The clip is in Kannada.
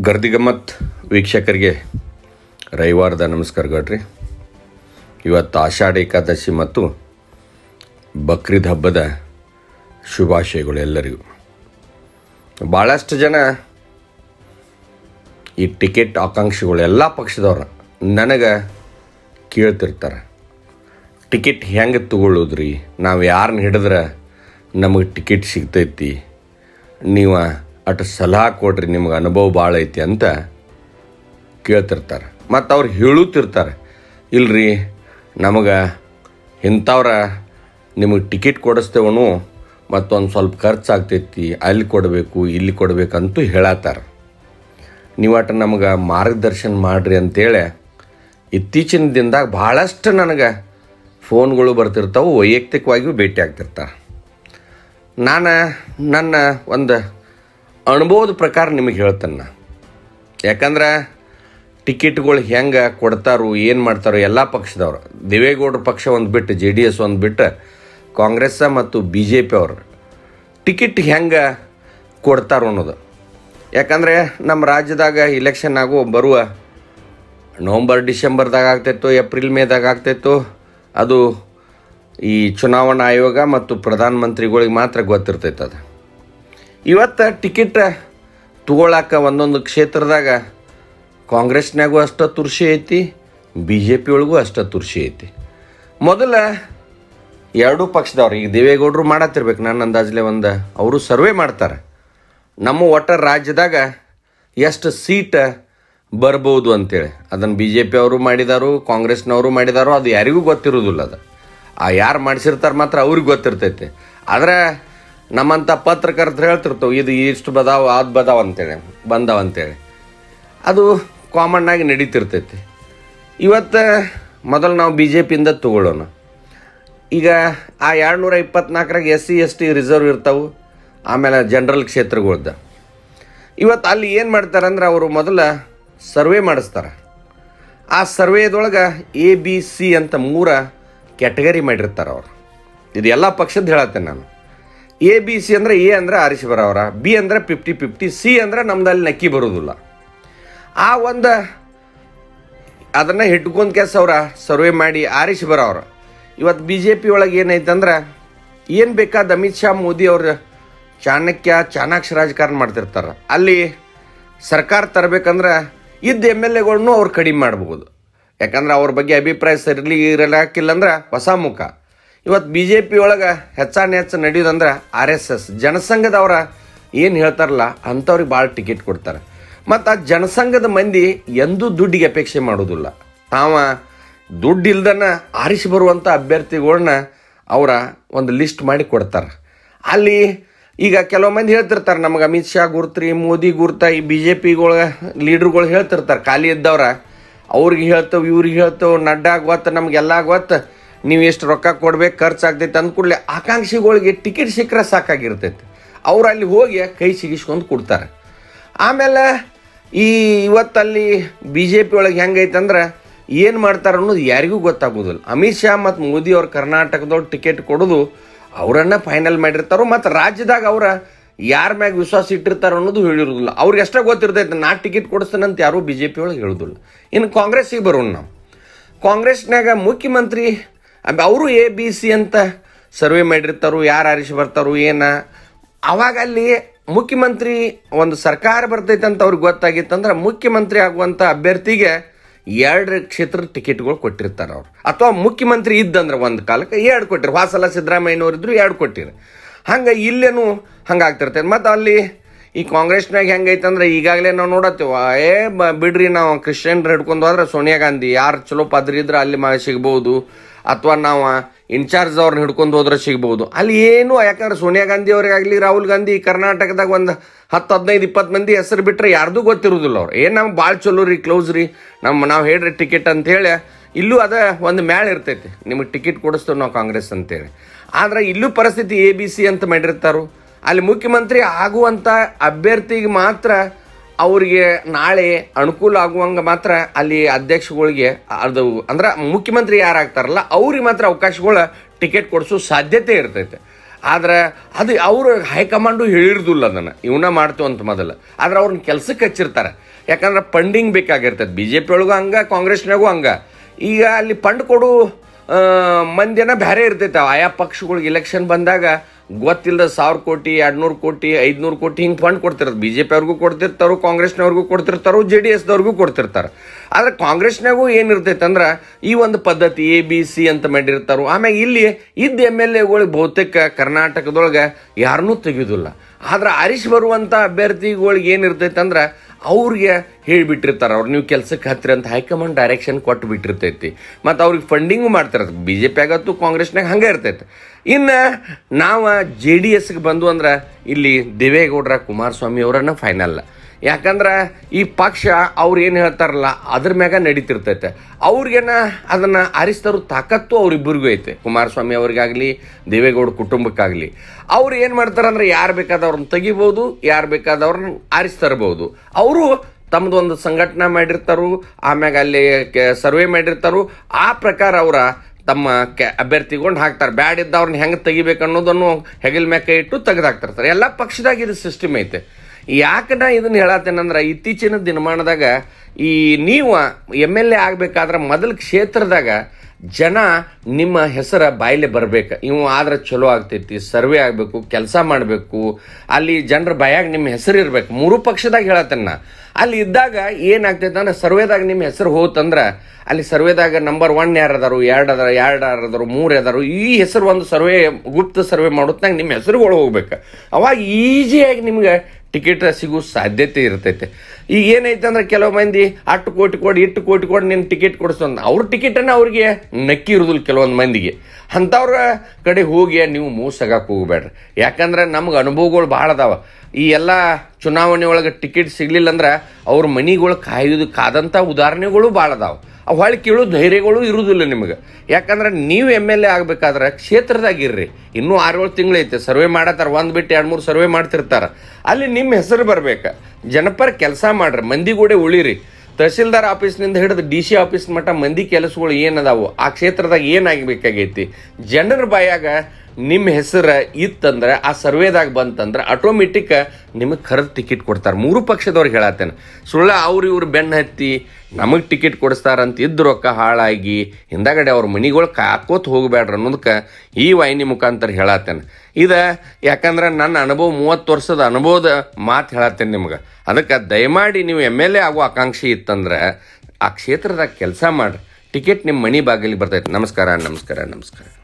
ಗರ್ದಿಗಮ್ಮತ್ ವೀಕ್ಷಕರಿಗೆ ರವಿವಾರದ ನಮಸ್ಕಾರ ಗಡ್ರಿ ಇವತ್ತು ಆಷಾಢ ಏಕಾದಶಿ ಮತ್ತು ಬಕ್ರೀದ್ ಹಬ್ಬದ ಶುಭಾಶಯಗಳು ಎಲ್ಲರಿಗೂ ಭಾಳಷ್ಟು ಜನ ಈ ಟಿಕೆಟ್ ಆಕಾಂಕ್ಷಿಗಳು ಎಲ್ಲ ಪಕ್ಷದವ್ರು ನನಗೆ ಕೇಳ್ತಿರ್ತಾರೆ ಟಿಕೆಟ್ ಹೆಂಗೆ ತಗೊಳ್ಳೋದ್ರಿ ನಾವು ಯಾರನ್ನ ಹಿಡಿದ್ರೆ ನಮಗೆ ಟಿಕೆಟ್ ಸಿಗ್ತೈತಿ ನೀವು ಅಷ್ಟು ಸಲಹೆ ಕೊಡ್ರಿ ನಿಮ್ಗೆ ಅನುಭವ ಭಾಳ ಐತಿ ಅಂತ ಕೇಳ್ತಿರ್ತಾರೆ ಮತ್ತು ಅವ್ರು ಹೇಳುತ್ತಿರ್ತಾರೆ ಇಲ್ರಿ ನಮಗೆ ಇಂಥವ್ರ ನಿಮಗೆ ಟಿಕೆಟ್ ಕೊಡಿಸ್ತೇವನು ಮತ್ತೊಂದು ಸ್ವಲ್ಪ ಖರ್ಚಾಗ್ತೈತಿ ಅಲ್ಲಿ ಕೊಡಬೇಕು ಇಲ್ಲಿ ಕೊಡಬೇಕಂತೂ ಹೇಳತ್ತಾರ ನೀವು ಅಟ ನಮಗೆ ಮಾರ್ಗದರ್ಶನ ಮಾಡಿರಿ ಅಂತೇಳಿ ಇತ್ತೀಚಿನ ದಿನದಾಗ ಭಾಳಷ್ಟು ನನಗೆ ಫೋನ್ಗಳು ಬರ್ತಿರ್ತಾವೆ ವೈಯಕ್ತಿಕವಾಗಿಯೂ ಭೇಟಿ ಆಗ್ತಿರ್ತಾರೆ ನಾನು ನನ್ನ ಒಂದು ಅನುಭವದ ಪ್ರಕಾರ ನಿಮಗೆ ಹೇಳ್ತೇನೆ ನಾ ಯಾಕಂದ್ರೆ ಟಿಕೆಟ್ಗಳು ಹೆಂಗೆ ಕೊಡ್ತಾರೋ ಏನು ಮಾಡ್ತಾರೋ ಎಲ್ಲ ಪಕ್ಷದವ್ರು ದೇವೇಗೌಡರ ಪಕ್ಷ ಒಂದು ಬಿಟ್ಟು ಜೆ ಡಿ ಎಸ್ ಒಂದು ಬಿಟ್ಟು ಕಾಂಗ್ರೆಸ್ ಮತ್ತು ಬಿ ಜೆ ಪಿ ಅವರು ಟಿಕೆಟ್ ಹೆಂಗೆ ಕೊಡ್ತಾರೋ ಅನ್ನೋದು ಯಾಕಂದರೆ ನಮ್ಮ ರಾಜ್ಯದಾಗ ಇಲೆಕ್ಷನ್ ಆಗೋ ಬರುವ ನವಂಬರ್ ಡಿಸೆಂಬರ್ದಾಗ ಆಗ್ತಿತ್ತು ಏಪ್ರಿಲ್ ಮೇದಾಗ ಆಗ್ತಿತ್ತು ಅದು ಈ ಚುನಾವಣಾ ಆಯೋಗ ಮತ್ತು ಪ್ರಧಾನಮಂತ್ರಿಗಳಿಗೆ ಮಾತ್ರ ಗೊತ್ತಿರ್ತೈತೆ ಅದು ಇವತ್ತು ಟಿಕೆಟ್ ತಗೊಳಕ ಒಂದೊಂದು ಕ್ಷೇತ್ರದಾಗ ಕಾಂಗ್ರೆಸ್ನಾಗೂ ಅಷ್ಟ ತುರ್ಷಿ ಐತಿ ಬಿ ಜೆ ಪಿ ಒಳಗೂ ಅಷ್ಟ ತುರ್ಷಿ ಐತಿ ಮೊದಲ ಎರಡೂ ಪಕ್ಷದವ್ರು ಈಗ ದೇವೇಗೌಡರು ಮಾಡತ್ತಿರ್ಬೇಕು ನನ್ನ ಅಂದಾಜಲೆ ಒಂದು ಅವರು ಸರ್ವೆ ಮಾಡ್ತಾರೆ ನಮ್ಮ ಒಟ್ಟ ರಾಜ್ಯದಾಗ ಎಷ್ಟು ಸೀಟ್ ಬರ್ಬೋದು ಅಂತೇಳಿ ಅದನ್ನು ಬಿ ಜೆ ಪಿ ಅವರು ಮಾಡಿದಾರು ಕಾಂಗ್ರೆಸ್ನವರು ಮಾಡಿದಾರೋ ಅದು ಯಾರಿಗೂ ಗೊತ್ತಿರೋದಿಲ್ಲ ಅದು ಆ ಯಾರು ಮಾಡಿಸಿರ್ತಾರೆ ಮಾತ್ರ ಅವ್ರಿಗೆ ಗೊತ್ತಿರ್ತೈತೆ ಆದರೆ ನಮ್ಮಂಥ ಪತ್ರಕರ್ತರು ಹೇಳ್ತಿರ್ತವೆ ಇದು ಇಷ್ಟು ಬದಾವ ಅದು ಬದಾವ ಅಂತೇಳಿ ಬಂದಾವ ಅಂತೇಳಿ ಅದು ಕಾಮನ್ ಆಗಿ ನಡೀತಿರ್ತೈತಿ ಇವತ್ತು ಮೊದಲು ನಾವು ಬಿ ಜೆ ಪಿಯಿಂದ ತಗೊಳ್ಳೋಣ ಈಗ ಆ ಎರಡುನೂರ ಇಪ್ಪತ್ನಾಲ್ಕರಾಗ S C S T reserve ಇರ್ತಾವೆ ಆಮೇಲೆ ಜನರಲ್ ಕ್ಷೇತ್ರಗಳ್ದ ಇವತ್ತು ಅಲ್ಲಿ ಏನು ಮಾಡ್ತಾರೆ ಅಂದ್ರೆ ಅವರು ಮೊದಲ ಸರ್ವೆ ಮಾಡಿಸ್ತಾರೆ ಆ ಸರ್ವೇದೊಳಗೆ ಎ ಬಿ ಸಿ ಅಂತ ಮೂರ ಕ್ಯಾಟಗರಿ ಮಾಡಿರ್ತಾರೆ ಅವರು ಇದು ಎಲ್ಲ ಪಕ್ಷದ ಹೇಳತ್ತೇನೆ ನಾನು ಎ ಬಿ ಸಿ ಅಂದರೆ ಎ ಅಂದರೆ ಆರಿಸಿ ಬರೋರ ಬಿ ಅಂದರೆ ಫಿಫ್ಟಿ ಫಿಫ್ಟಿ ಸಿ ಅಂದರೆ ನಮ್ದಲ್ಲಿ ನಕ್ಕಿ ಬರೋದಿಲ್ಲ ಆ ಒಂದು ಅದನ್ನು ಹಿಡ್ಕೊಂಡ್ ಕೆಸ ಅವ್ರ ಸರ್ವೆ ಮಾಡಿ ಆರಿಸಿ ಬರೋರು ಇವತ್ತು ಬಿ ಜೆ ಪಿ ಒಳಗೆ ಏನೈತೆ ಅಂದ್ರೆ ಏನು ಬೇಕಾದ ಅಮಿತ್ ಶಾ ಮೋದಿ ಅವ್ರ ಚಾಣಕ್ಯ ಚಾಣಾಕ್ಷ ರಾಜಕಾರಣ ಮಾಡ್ತಿರ್ತಾರೆ ಅಲ್ಲಿ ಸರ್ಕಾರ ತರಬೇಕಂದ್ರೆ ಇದ್ದ ಎಮ್ ಎಲ್ ಎಗಳ್ನು ಅವ್ರು ಕಡಿಮೆ ಮಾಡ್ಬೋದು ಯಾಕಂದ್ರೆ ಅವ್ರ ಬಗ್ಗೆ ಅಭಿಪ್ರಾಯ ಸರಿಲಿ ಇರಲಾಕಿಲ್ಲ ಅಂದ್ರೆ ಹೊಸ ಮುಖ ಇವತ್ತು ಬಿ ಜೆ ಪಿ ಒಳಗೆ ಹೆಚ್ಚಾನ ಹೆಚ್ಚು ನಡೆಯೋದಂದ್ರೆ ಆರ್ ಎಸ್ ಎಸ್ ಜನಸಂಘದವ್ರ ಏನು ಹೇಳ್ತಾರಲ್ಲ ಅಂಥವ್ರಿಗೆ ಭಾಳ ಟಿಕೆಟ್ ಕೊಡ್ತಾರೆ ಮತ್ತು ಆ ಜನಸಂಘದ ಮಂದಿ ಎಂದೂ ದುಡ್ಡಿಗೆ ಅಪೇಕ್ಷೆ ಮಾಡೋದಿಲ್ಲ ತಾವ ದುಡ್ಡು ಇಲ್ದನ ಆರಿಸಿ ಬರುವಂಥ ಅಭ್ಯರ್ಥಿಗಳ್ನ ಅವರ ಒಂದು ಲಿಸ್ಟ್ ಮಾಡಿ ಕೊಡ್ತಾರೆ ಅಲ್ಲಿ ಈಗ ಕೆಲವು ಮಂದಿ ಹೇಳ್ತಿರ್ತಾರೆ ನಮಗೆ ಅಮಿತ್ ಶಾ ಗುರ್ತ್ರಿ ಮೋದಿ ಗುರ್ತ ಈ ಬಿ ಜೆ ಪಿಗಳ ಲೀಡ್ರುಗಳು ಹೇಳ್ತಿರ್ತಾರೆ ಖಾಲಿ ಇದ್ದವ್ರ ಅವ್ರಿಗೆ ಹೇಳ್ತೇವೆ ಇವ್ರಿಗೆ ಹೇಳ್ತೇವೆ ನಡ್ಡಾ ಗೊತ್ತು ನಮಗೆಲ್ಲ ಗೊತ್ತು ನೀವು ಎಷ್ಟು ರೊಕ್ಕ ಕೊಡ್ಬೇಕು ಖರ್ಚು ಆಗ್ತೈತೆ ಅಂದ್ಕೂಡಲೇ ಆಕಾಂಕ್ಷಿಗಳಿಗೆ ಟಿಕೆಟ್ ಸಿಕ್ಕರೆ ಸಾಕಾಗಿರ್ತೈತೆ ಅವ್ರು ಅಲ್ಲಿ ಹೋಗಿ ಕೈ ಸಿಗಿಸ್ಕೊಂಡು ಕೊಡ್ತಾರೆ ಆಮೇಲೆ ಈ ಇವತ್ತಲ್ಲಿ ಬಿ ಜೆ ಪಿ ಒಳಗೆ ಹೆಂಗೈತೆ ಅಂದ್ರೆ ಏನು ಮಾಡ್ತಾರೆ ಅನ್ನೋದು ಯಾರಿಗೂ ಗೊತ್ತಾಗೋದಿಲ್ಲ ಅಮಿತ್ ಶಾ ಮತ್ತು ಮೋದಿ ಅವ್ರು ಕರ್ನಾಟಕದವ್ರು ಟಿಕೆಟ್ ಕೊಡೋದು ಅವರನ್ನ ಫೈನಲ್ ಮಾಡಿರ್ತಾರೋ ಮತ್ತು ರಾಜ್ಯದಾಗ ಅವರ ಯಾರ ಮ್ಯಾಗ ವಿಶ್ವಾಸ ಇಟ್ಟಿರ್ತಾರೋ ಅನ್ನೋದು ಹೇಳಿರೋದಿಲ್ಲ ಅವ್ರಿಗೆ ಅಷ್ಟೇ ಗೊತ್ತಿರ್ತೈತೆ ನಾ ಟಿಕೆಟ್ ಕೊಡಿಸ್ತೇನಂತ ಯಾರೂ ಬಿ ಜೆ ಪಿ ಒಳಗೆ ಹೇಳೋದಿಲ್ಲ ಇನ್ನು ಕಾಂಗ್ರೆಸ್ಸಿಗೆ ಬರೋಣ ನಾವು ಕಾಂಗ್ರೆಸ್ನಾಗ ಮುಖ್ಯಮಂತ್ರಿ ಅವರು ಎ ಬಿ ಸಿ ಅಂತ ಸರ್ವೆ ಮಾಡಿರ್ತಾರೋ ಯಾರು ಆರಿಸಿ ಬರ್ತಾರೋ ಏನ ಅವಾಗ ಅಲ್ಲಿ ಮುಖ್ಯಮಂತ್ರಿ ಒಂದು ಸರ್ಕಾರ ಬರ್ತೈತೆ ಅಂತ ಅವ್ರಿಗೆ ಗೊತ್ತಾಗಿತ್ತಂದ್ರೆ ಮುಖ್ಯಮಂತ್ರಿ ಆಗುವಂಥ ಅಭ್ಯರ್ಥಿಗೆ ಎರಡು ಕ್ಷೇತ್ರದ ಟಿಕೆಟ್ಗಳು ಕೊಟ್ಟಿರ್ತಾರೆ ಅವ್ರು ಅಥವಾ ಮುಖ್ಯಮಂತ್ರಿ ಇದ್ದಂದ್ರೆ ಒಂದು ಕಾಲಕ್ಕೆ ಎರಡು ಕೊಟ್ಟಿರು ವಾಸಲ ಸಿದ್ದರಾಮಯ್ಯನವ್ರು ಇದ್ರು ಎರಡು ಕೊಟ್ಟಿರು ಹಂಗೆ ಇಲ್ಲೇನು ಹಂಗೆ ಆಗ್ತಿರ್ತೈತೆ ಮತ್ತು ಅಲ್ಲಿ ಈ ಕಾಂಗ್ರೆಸ್ನಾಗ ಹೆಂಗೈತೆ ಅಂದ್ರೆ ಈಗಾಗಲೇ ನಾವು ನೋಡತ್ತೀವ ಏ ಬ ಬಿಡ್ರಿ ನಾವು ಕ್ರಿಶ್ಚಿಯನ್ರು ಹಿಡ್ಕೊಂಡು ಹೋದ್ರೆ ಸೋನಿಯಾ ಗಾಂಧಿ ಯಾರು ಚಲೋ ಪದ್ರಿ ಇದ್ರೆ ಅಲ್ಲಿ ಮ ಸಿಗ್ಬೋದು ಅಥವಾ ನಾವು ಇನ್ಚಾರ್ಜ್ ಅವ್ರನ್ನ ಹಿಡ್ಕೊಂಡು ಹೋದ್ರೆ ಸಿಗ್ಬೋದು ಅಲ್ಲಿ ಏನು ಯಾಕಂದ್ರೆ ಸೋನಿಯಾ ಗಾಂಧಿ ಅವ್ರಿಗಾಗಲಿ ರಾಹುಲ್ ಗಾಂಧಿ ಕರ್ನಾಟಕದಾಗ ಒಂದು ಹತ್ತು ಹದಿನೈದು ಇಪ್ಪತ್ತು ಮಂದಿ ಹೆಸರು ಬಿಟ್ಟರೆ ಯಾರ್ದು ಗೊತ್ತಿರೋದಿಲ್ಲ ಅವ್ರು ಏನು ನಮ್ಗೆ ಭಾಳ ಚಲೋ ರೀ ಕ್ಲೋಸ್ ರೀ ನಮ್ಮ ನಾವು ಹೇಳ್ರಿ ಟಿಕೆಟ್ ಅಂತೇಳಿ ಇಲ್ಲೂ ಅದ ಒಂದು ಮ್ಯಾಳ ಇರ್ತೈತಿ ನಿಮಗೆ ಟಿಕೆಟ್ ಕೊಡಿಸ್ತೇವೆ ನಾವು ಕಾಂಗ್ರೆಸ್ ಅಂತೇಳಿ ಆದ್ರೆ ಇಲ್ಲೂ ಪರಿಸ್ಥಿತಿ ಎ ಬಿ ಸಿ ಅಂತ ಮಾಡಿರ್ತಾರೋ ಅಲ್ಲಿ ಮುಖ್ಯಮಂತ್ರಿ ಆಗುವಂಥ ಅಭ್ಯರ್ಥಿಗೆ ಮಾತ್ರ ಅವರಿಗೆ ನಾಳೆ ಅನುಕೂಲ ಆಗುವಂಗೆ ಮಾತ್ರ ಅಲ್ಲಿ ಅಧ್ಯಕ್ಷಗಳಿಗೆ ಅದು ಅಂದ್ರೆ ಮುಖ್ಯಮಂತ್ರಿ ಯಾರಾಗ್ತಾರಲ್ಲ ಅವ್ರಿಗೆ ಮಾತ್ರ ಅವಕಾಶಗಳ ಟಿಕೆಟ್ ಕೊಡಿಸೋ ಸಾಧ್ಯತೆ ಇರ್ತೈತೆ ಆದ್ರೆ ಅದು ಅವರು ಹೈಕಮಾಂಡು ಹೇಳಿರ್ದಿಲ್ಲ ಅದನ್ನು ಇವನ್ನ ಮಾಡ್ತೀವಿ ಅಂತ ಮೊದಲು ಆದ್ರೆ ಅವ್ರನ್ನ ಕೆಲ್ಸಕ್ಕೆ ಹಚ್ಚಿರ್ತಾರೆ ಯಾಕಂದ್ರೆ ಫಂಡಿಂಗ್ ಬೇಕಾಗಿರ್ತದೆ ಬಿ ಜೆ ಪಿ ಒಳಗೂ ಹಂಗೆ ಕಾಂಗ್ರೆಸ್ನಾಗೂ ಹಂಗೆ ಈಗ ಅಲ್ಲಿ ಫಂಡ್ ಕೊಡು ಆ, ಮಂದಿನ ಬೇರೆ ಇರ್ತೈತೆ ಆಯಾ ಪಕ್ಷಗಳಿಗೆ ಇಲೆಕ್ಷನ್ ಬಂದಾಗ ಗೊತ್ತಿಲ್ಲದ ಸಾವಿರ ಕೋಟಿ ಎರಡ್ನೂರು ಕೋಟಿ ಐದುನೂರು ಕೋಟಿ ಹಿಂಗೆ ಫಂಡ್ ಕೊಡ್ತಿರೋದು ಬಿ ಜೆ ಪಿ ಅವ್ರಿಗೂ ಕೊಡ್ತಿರ್ತಾರೋ ಕಾಂಗ್ರೆಸ್ನವ್ರಿಗೂ ಕೊಡ್ತಿರ್ತಾರೋ ಜೆ ಡಿ ಎಸ್ದವ್ರಿಗೂ ಕೊಡ್ತಿರ್ತಾರೆ ಆದ್ರೆ ಕಾಂಗ್ರೆಸ್ನಾಗೂ ಏನಿರ್ತೈತೆ ಅಂದ್ರೆ ಈ ಒಂದು ಪದ್ಧತಿ ಎ ಬಿ ಸಿ ಅಂತ ಮಾಡಿರ್ತಾರೋ ಆಮ್ಯಾಗ ಇಲ್ಲಿ ಇದ್ದ ಎಮ್ ಎಲ್ ಎಗಳಿಗೆ ಬಹುತೇಕ ಕರ್ನಾಟಕದೊಳಗೆ ಯಾರನ್ನೂ ತೆಗೆಯೋದಿಲ್ಲ ಆದ್ರೆ ಆರಿಸ್ ಬರುವಂಥ ಅಭ್ಯರ್ಥಿಗಳಿಗೆ ಏನಿರ್ತೈತೆ ಅಂದ್ರೆ ಅವ್ರಿಗೆ ಹೇಳಿಬಿಟ್ಟಿರ್ತಾರೆ ಅವ್ರು ನೀವು ಕೆಲ್ಸಕ್ಕೆ ಹತ್ತಿರ ಅಂತ ಹೈಕಮಾಂಡ್ ಡೈರೆಕ್ಷನ್ ಕೊಟ್ಟು ಬಿಟ್ಟಿರ್ತೈತಿ ಮತ್ತು ಅವ್ರಿಗೆ ಫಂಡಿಂಗು ಮಾಡ್ತಾರೆ ಬಿ ಜೆ ಪಿ ಆಗತ್ತು ಕಾಂಗ್ರೆಸ್ನಾಗ ಹಂಗೆ ಇರ್ತೈತೆ ಇನ್ನು ನಾವು ಜೆ ಡಿ ಎಸ್ಗೆ ಬಂದು ಅಂದ್ರೆ ಇಲ್ಲಿ ದೇವೇಗೌಡರ ಕುಮಾರಸ್ವಾಮಿ ಅವರನ್ನ ಫೈನಲ್ ಯಾಕಂದ್ರೆ ಈ ಪಕ್ಷ ಅವ್ರು ಏನು ಹೇಳ್ತಾರಲ್ಲ ಅದ್ರ ಮ್ಯಾಗ ನಡೀತಿರ್ತೈತೆ ಅವ್ರಿಗೇನ ಅದನ್ನು ಆರಿಸ್ತಾರೋ ತಾಕತ್ತು ಅವ್ರಿಬ್ಬರಿಗೂ ಐತೆ ಕುಮಾರಸ್ವಾಮಿ ಅವ್ರಿಗಾಗಲಿ ದೇವೇಗೌಡ ಕುಟುಂಬಕ್ಕಾಗಲಿ ಅವ್ರು ಏನು ಮಾಡ್ತಾರೆ ಅಂದ್ರೆ ಯಾರು ಬೇಕಾದವ್ರನ್ನ ತೆಗಿಬೋದು ಯಾರು ಬೇಕಾದವ್ರನ್ನ ಆರಿಸ್ತರಬಹುದು ಅವರು ತಮ್ಮದು ಒಂದು ಸಂಘಟನೆ ಮಾಡಿರ್ತಾರು ಆಮ್ಯಾಗ ಅಲ್ಲಿ ಸರ್ವೆ ಮಾಡಿರ್ತಾರು ಆ ಪ್ರಕಾರ ಅವರ ತಮ್ಮ ಕೆ ಅಭ್ಯರ್ಥಿಗೊಂಡು ಹಾಕ್ತಾರೆ ಬ್ಯಾಡ್ ಇದ್ದವ್ರನ್ನ ಹೆಂಗೆ ತೆಗಿಬೇಕು ಅನ್ನೋದನ್ನು ಹೆಗಲ್ ಮ್ಯಾಕ ಇಟ್ಟು ತೆಗೆದಾಕ್ತಿರ್ತಾರೆ ಎಲ್ಲ ಪಕ್ಷದಾಗ ಇದು ಸಿಸ್ಟಮ್ ಐತೆ ಯಾಕೆ ನಾ ಇದನ್ನ ಹೇಳತ್ತೇನಂದ್ರೆ ಇತ್ತೀಚಿನ ದಿನಮಾನದಾಗ ಈ ನೀವು ಎಮ್ ಎಲ್ ಎ ಆಗಬೇಕಾದ್ರೆ ಮೊದಲ ಕ್ಷೇತ್ರದಾಗ ಜನ ನಿಮ್ಮ ಹೆಸರ ಬಾಯಿಲೆ ಬರ್ಬೇಕು ಇವು ಆದ್ರೆ ಚಲೋ ಆಗ್ತೈತಿ ಸರ್ವೆ ಆಗಬೇಕು ಕೆಲಸ ಮಾಡಬೇಕು ಅಲ್ಲಿ ಜನರ ಬಾಯಾಗ ನಿಮ್ಮ ಹೆಸರು ಇರ್ಬೇಕು ಮೂರು ಪಕ್ಷದಾಗ ಹೇಳತ್ತೇನೆ ನಾ ಅಲ್ಲಿ ಇದ್ದಾಗ ಏನಾಗ್ತೈತೆ ಅಂದ್ರೆ ಸರ್ವೆದಾಗ ನಿಮ್ಮ ಹೆಸರು ಹೋತಂದ್ರೆ ಅಲ್ಲಿ ಸರ್ವೆದಾಗ ನಂಬರ್ ಒನ್ ಯಾರು ಅದಾರು ಎರಡು ಅದಾರ ಎರಡು ಯಾರು ಅದಾರು ಮೂರು ಅದಾರು ಈ ಹೆಸರು ಒಂದು ಸರ್ವೆ ಗುಪ್ತ ಸರ್ವೆ ಮಾಡೋತ್ನಾಗ ನಿಮ್ಮ ಹೆಸರುಗಳು ಹೋಗ್ಬೇಕು ಅವಾಗ ಈಸಿಯಾಗಿ ನಿಮ್ಗೆ ಟಿಕೆಟ್ ಸಿಗೋ ಸಾಧ್ಯತೆ ಇರ್ತೈತೆ ಈಗ ಏನೈತೆ ಅಂದ್ರೆ ಕೆಲವು ಮಂದಿ ಅಷ್ಟು ಕೋಟಿ ಕೊಡಿ ಇಟ್ಟು ಕೋಟಿ ಕೊಡಿ ನಿನ್ನ ಟಿಕೆಟ್ ಕೊಡಿಸ್ತಂದು ಅವ್ರ ಟಿಕೆಟನ್ನು ಅವ್ರಿಗೆ ನಕ್ಕಿ ಇರೋದಿಲ್ಲ ಕೆಲವೊಂದು ಮಂದಿಗೆ ಅಂಥವ್ರ ಕಡೆ ಹೋಗಿ ನೀವು ಮೂಸಾಗಕ್ಕೆ ಹೋಗ್ಬೇಡ್ರಿ ಯಾಕಂದ್ರೆ ನಮ್ಗೆ ಅನುಭವಗಳು ಭಾಳ ಅದಾವ ಈ ಎಲ್ಲ ಚುನಾವಣೆ ಒಳಗೆ ಟಿಕೆಟ್ ಸಿಗ್ಲಿಲ್ಲ ಅಂದ್ರೆ ಅವ್ರ ಮನಿಗಳು ಕಾಯೋದು ಕಾದಂಥ ಉದಾಹರಣೆಗಳು ಭಾಳ ಅದಾವ ಅವು ಹೊಳ್ಳಿ ಕೇಳೋ ಧೈರ್ಯಗಳು ಇರುವುದಿಲ್ಲ ನಿಮಗೆ ಯಾಕಂದ್ರೆ ನೀವು ಎಮ್ ಎಲ್ ಎ ಆಗ್ಬೇಕಾದ್ರೆ ಕ್ಷೇತ್ರದಾಗ ಇರ್ರಿ ಇನ್ನೂ ಆರು ಏಳು ತಿಂಗಳೈತೆ ಸರ್ವೆ ಮಾಡತ್ತಾರ ಒಂದು ಬಿಟ್ಟು ಎರಡು ಮೂರು ಸರ್ವೆ ಮಾಡ್ತಿರ್ತಾರೆ ಅಲ್ಲಿ ನಿಮ್ಮ ಹೆಸರು ಬರ್ಬೇಕು ಜನಪರ ಕೆಲಸ ಮಾಡ್ರಿ ಮಂದಿಗೂಡೆ ಉಳಿರಿ ತಹಸೀಲ್ದಾರ್ ಆಫೀಸ್ನಿಂದ ಹಿಡಿದು ಡಿ ಸಿ ಆಫೀಸ್ ಮಟ್ಟ ಮಂದಿ ಕೆಲಸಗಳು ಏನದಾವು ಆ ಕ್ಷೇತ್ರದಾಗ ಏನಾಗಬೇಕಾಗೈತಿ ಜನರ ಬಾಯಾಗ ನಿಮ್ಮ ಹೆಸರು ಇತ್ತಂದ್ರೆ ಆ ಸರ್ವೇದಾಗ ಬಂತಂದ್ರೆ ಆಟೋಮೆಟಿಕ್ ನಿಮಗೆ ಕರೆದು ಟಿಕೆಟ್ ಕೊಡ್ತಾರೆ ಮೂರು ಪಕ್ಷದವ್ರಿಗೆ ಹೇಳತ್ತೇನೆ ಸುಳ್ಳ ಅವ್ರು ಇವ್ರು ಬೆನ್ನ ಹತ್ತಿ ನಮಗೆ ಟಿಕೆಟ್ ಕೊಡಿಸ್ತಾರಂತ ಇದ್ದು ರೊಕ್ಕ ಹಾಳಾಗಿ ಹಿಂದಾಗಡೆ ಅವ್ರ ಮನಿಗಳು ಕಾಕೋತ್ ಹೋಗ್ಬೇಡ್ರಿ ಅನ್ನೋದಕ್ಕೆ ಈ ವಾಹಿನಿ ಮುಖಾಂತರ ಹೇಳತ್ತೇನೆ ಇದು ಯಾಕಂದ್ರೆ ನನ್ನ ಅನುಭವ ಮೂವತ್ತು ವರ್ಷದ ಅನುಭವದ ಮಾತು ಹೇಳತ್ತೇನೆ ನಿಮ್ಗೆ ಅದಕ್ಕೆ ದಯಮಾಡಿ ನೀವು ಎಮ್ ಎಲ್ ಎ ಆಗೋ ಆಕಾಂಕ್ಷೆ ಇತ್ತಂದ್ರೆ ಆ ಕ್ಷೇತ್ರದಾಗ ಕೆಲಸ ಮಾಡ್ರಿ ಟಿಕೆಟ್ ನಿಮ್ಮ ಮನಿ ಬಾಗಿಲಿಗೆ ಬರ್ತೈತೆ ನಮಸ್ಕಾರ ನಮಸ್ಕಾರ ನಮಸ್ಕಾರ